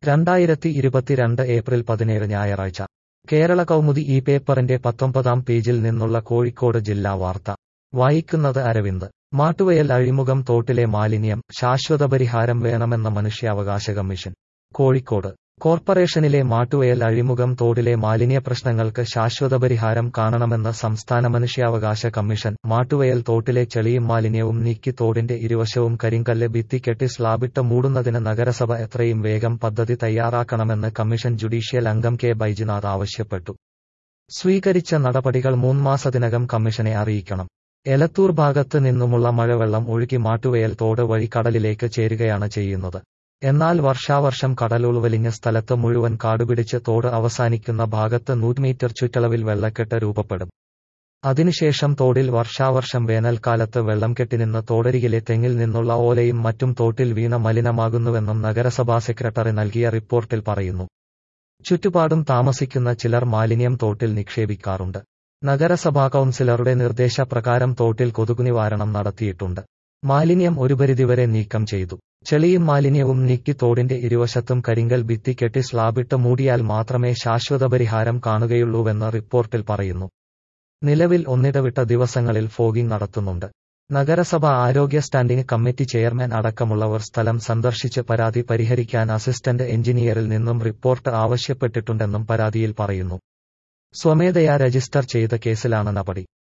രണ്ടായിരത്തി ഇരുപത്തിരണ്ട് ഏപ്രിൽ പതിനേഴ് ഞായറാഴ്ച കേരള കൗമുദി ഈ പേപ്പറിന്റെ പത്തൊമ്പതാം പേജിൽ നിന്നുള്ള കോഴിക്കോട് ജില്ലാ വാർത്ത വായിക്കുന്നത് അരവിന്ദ് മാട്ടുവയൽ അഴിമുഖം തോട്ടിലെ മാലിന്യം ശാശ്വത പരിഹാരം വേണമെന്ന മനുഷ്യാവകാശ കമ്മീഷൻ കോഴിക്കോട് കോർപ്പറേഷനിലെ മാട്ടുവയൽ അഴിമുഖം തോടിലെ മാലിന്യ പ്രശ്നങ്ങൾക്ക് ശാശ്വത പരിഹാരം കാണണമെന്ന് സംസ്ഥാന മനുഷ്യാവകാശ കമ്മീഷൻ മാട്ടുവയൽ തോട്ടിലെ ചെളിയും മാലിന്യവും നീക്കി തോടിന്റെ ഇരുവശവും കരിങ്കല്ല് ഭിത്തിക്കെട്ടി സ്ലാബിട്ട് മൂടുന്നതിന് നഗരസഭ എത്രയും വേഗം പദ്ധതി തയ്യാറാക്കണമെന്ന് കമ്മീഷൻ ജുഡീഷ്യൽ അംഗം കെ ബൈജുനാഥ് ആവശ്യപ്പെട്ടു സ്വീകരിച്ച നടപടികൾ മൂന്മാസത്തിനകം കമ്മീഷനെ അറിയിക്കണം എലത്തൂർ ഭാഗത്ത് നിന്നുമുള്ള മഴവെള്ളം ഒഴുകി മാട്ടുവയൽ തോട് വഴി കടലിലേക്ക് ചേരുകയാണ് ചെയ്യുന്നത് എന്നാൽ വർഷാവർഷം കടലുൾവലിഞ്ഞ സ്ഥലത്ത് മുഴുവൻ കാടുപിടിച്ച് തോട് അവസാനിക്കുന്ന ഭാഗത്ത് നൂറ് മീറ്റർ ചുറ്റളവിൽ വെള്ളക്കെട്ട് രൂപപ്പെടും അതിനുശേഷം തോടിൽ വർഷാവർഷം വേനൽക്കാലത്ത് വെള്ളം കെട്ടിനിന്ന് തോടരികിലെ തെങ്ങിൽ നിന്നുള്ള ഓലയും മറ്റും തോട്ടിൽ വീണ മലിനമാകുന്നുവെന്നും നഗരസഭാ സെക്രട്ടറി നൽകിയ റിപ്പോർട്ടിൽ പറയുന്നു ചുറ്റുപാടും താമസിക്കുന്ന ചിലർ മാലിന്യം തോട്ടിൽ നിക്ഷേപിക്കാറുണ്ട് നഗരസഭാ കൗൺസിലറുടെ നിർദ്ദേശപ്രകാരം തോട്ടിൽ കൊതുകുനിവാരണം നടത്തിയിട്ടുണ്ട് മാലിന്യം ഒരു പരിധിവരെ നീക്കം ചെയ്തു ചെളിയും മാലിന്യവും നീക്കി തോടിന്റെ ഇരുവശത്തും കരിങ്കൽ ഭിത്തി കെട്ടി സ്ലാബിട്ട് മൂടിയാൽ മാത്രമേ ശാശ്വത പരിഹാരം കാണുകയുള്ളൂവെന്ന് റിപ്പോർട്ടിൽ പറയുന്നു നിലവിൽ ഒന്നിടവിട്ട ദിവസങ്ങളിൽ ഫോഗിംഗ് നടത്തുന്നുണ്ട് നഗരസഭ ആരോഗ്യ സ്റ്റാൻഡിംഗ് കമ്മിറ്റി ചെയർമാൻ അടക്കമുള്ളവർ സ്ഥലം സന്ദർശിച്ച് പരാതി പരിഹരിക്കാൻ അസിസ്റ്റന്റ് എഞ്ചിനീയറിൽ നിന്നും റിപ്പോർട്ട് ആവശ്യപ്പെട്ടിട്ടുണ്ടെന്നും പരാതിയിൽ പറയുന്നു സ്വമേധയാ രജിസ്റ്റർ ചെയ്ത കേസിലാണ് നടപടി